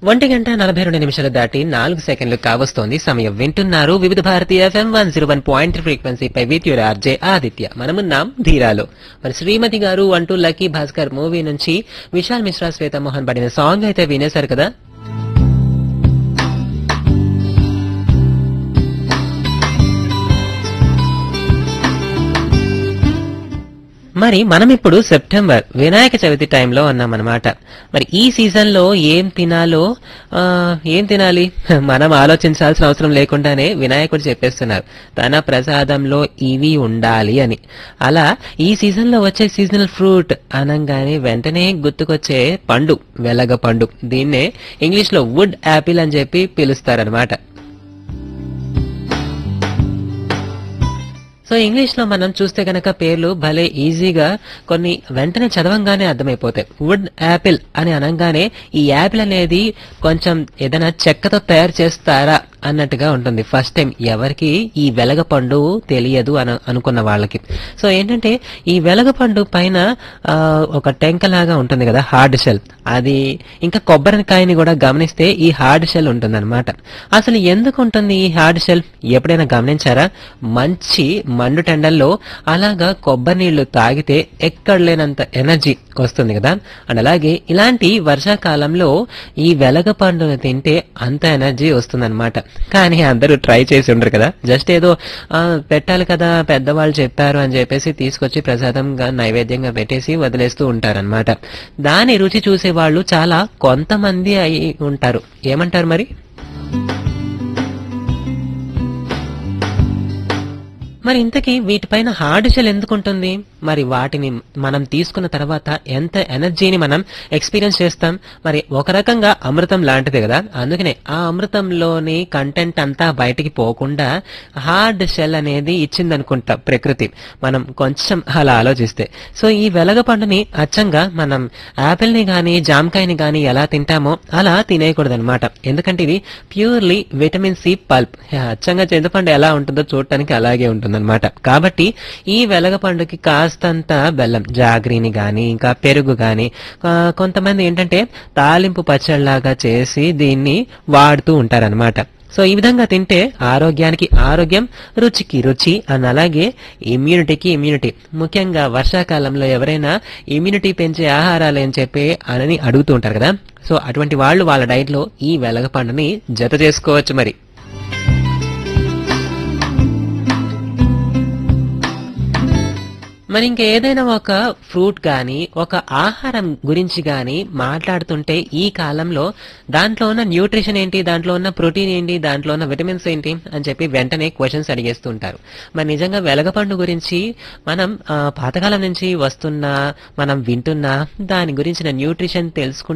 ఒంటి గంట నలభై రెండు నిమిషాలు దాటి నాలుగు సెకండ్లు కావస్తోంది సమయం వింటున్నారు Vividha Bharatiya FM one zero one point ఫ్రీక్వెన్సీపై విత్ యువర్ ఆర్జే ఆదిత్య మనమున్నాం ధీరాలో మరి శ్రీమతి గారు అంటూ లక్కీ భాస్కర్ మూవీ నుంచి విశాల్ మిశ్రా శ్వేత మోహన్ పడిన సాంగ్ అయితే వినేశారు కదా మరి మనం ఇప్పుడు సెప్టెంబర్ వినాయక చవితి టైంలో ఉన్నామన్నమాట మరి ఈ సీజన్ లో ఏం తినాలో ఆ, ఏం తినాలి మనం ఆలోచించాల్సిన అవసరం లేకుండానే వినాయకుడు చెప్పేస్తున్నారు తన ప్రసాదంలో ఇవి ఉండాలి అని అలా ఈ సీజన్ లో వచ్చే సీజనల్ ఫ్రూట్ అనగానే వెంటనే గుర్తుకొచ్చే పండు వెలగ పండు దీన్నే ఇంగ్లీష్ లో వుడ్ యాపిల్ అని చెప్పి పిలుస్తారనమాట సో ఇంగ్లీష్ లో మనం చూస్తే గనక పేర్లు భలే ఈజీగా కొన్ని వెంటనే చదవంగానే అర్థమైపోతాయి వుడ్ యాపిల్ అని అనగానే ఈ యాపిల్ అనేది కొంచెం ఏదైనా చెక్కతో తయారు చేస్తారా అన్నట్టుగా ఉంటుంది ఫస్ట్ టైం ఎవరికి ఈ వెలగపండు తెలియదు అని అనుకున్న వాళ్ళకి సో ఏంటంటే ఈ వెలగపండు పైన ఆ, ఒక టెంకలాగా ఉంటుంది కదా హార్డ్ షెల్ అది ఇంకా కొబ్బరికాయని కూడా గమనిస్తే ఈ హార్డ్ షెల్ ఉంటుంది అసలు ఎందుకు ఉంటుంది ఈ హార్డ్ షెల్ ఎప్పుడైనా గమనించారా మంచి మండు టెండల్లో అలాగా కొబ్బరి నీళ్లు తాగితే ఎక్కడ లేనంత ఎనర్జీ వస్తుంది కదా అండ్ అలాగే ఇలాంటి వర్షాకాలంలో ఈ వెలగ పండును తింటే అంత ఎనర్జీ వస్తుందన్నమాట కానీ అందరూ ట్రై చేసి ఉండరు కదా జస్ట్ ఏదో ఆ, పెట్టాలి కదా పెద్దవాళ్ళు చెప్పారు అని చెప్పేసి తీసుకొచ్చి ప్రసాదంగా నైవేద్యంగా పెట్టేసి వదిలేస్తూ ఉంటారన్నమాట దాని రుచి చూసే వాళ్ళు చాలా కొంతమంది అయి ఉంటారు ఏమంటారు మరి మరి ఇంతకీ వీటిపైన హార్డ్ షెల్ ఎందుకు ఉంటుంది మరి వాటిని మనం తీసుకున్న తర్వాత ఎంత ఎనర్జీని మనం ఎక్స్పీరియన్స్ చేస్తాం మరి ఒక రకంగా అమృతం లాంటిది కదా అందుకనే ఆ అమృతంలోని కంటెంట్ అంతా బయటికి పోకుండా హార్డ్ షెల్ అనేది ఇచ్చిందనుకుంటా ప్రకృతి మనం కొంచెం అలా ఆలోచిస్తే సో ఈ వెలగ పండుని అచ్చంగా మనం యాపిల్ ని గాని జామకాయని గాని ఎలా తింటామో అలా తినేయకూడదు అనమాట ఎందుకంటే ఇది ప్యూర్లీ విటమిన్ సి పల్ప్ అచ్చంగా చింతపండు ఎలా ఉంటుందో చూడటానికి అలాగే ఉంటుందన్నమాట కాబట్టి ఈ వెలగపండుకి కాస్తంత బెల్లం జాగ్రీని గాని ఇంకా పెరుగు గాని ఆ, కొంతమంది ఏంటంటే తాలింపు పచ్చళ్ళలాగా చేసి దీన్ని వాడుతూ ఉంటారనమాట సో ఈ విధంగా తింటే ఆరోగ్యానికి ఆరోగ్యం రుచికి రుచి అని అలాగే ఇమ్యూనిటీకి ఇమ్యూనిటీ ముఖ్యంగా వర్షాకాలంలో ఎవరైనా ఇమ్యూనిటీ పెంచే ఆహారాలు అని చెప్పి అని అడుగుతూ ఉంటారు కదా సో అటువంటి వాళ్ళు వాళ్ళ డైట్ లో ఈ వెలగ పండుని జత చేసుకోవచ్చు మరి మరి ఇంకా ఏదైనా ఒక ఫ్రూట్ కానీ ఒక ఆహారం గురించి కానీ మాట్లాడుతుంటే ఈ కాలంలో దాంట్లో ఉన్న న్యూట్రిషన్ ఏంటి దాంట్లో ఉన్న ప్రోటీన్ ఏంటి దాంట్లో ఉన్న విటమిన్స్ ఏంటి అని చెప్పి వెంటనే క్వశ్చన్స్ అడిగేస్తుంటారు మరి నిజంగా వెలగపండు గురించి మనం ఆ, పాతకాలం నుంచి వస్తున్న మనం వింటున్న దాని గురించిన న్యూట్రిషన్ తెలుసుకుంటే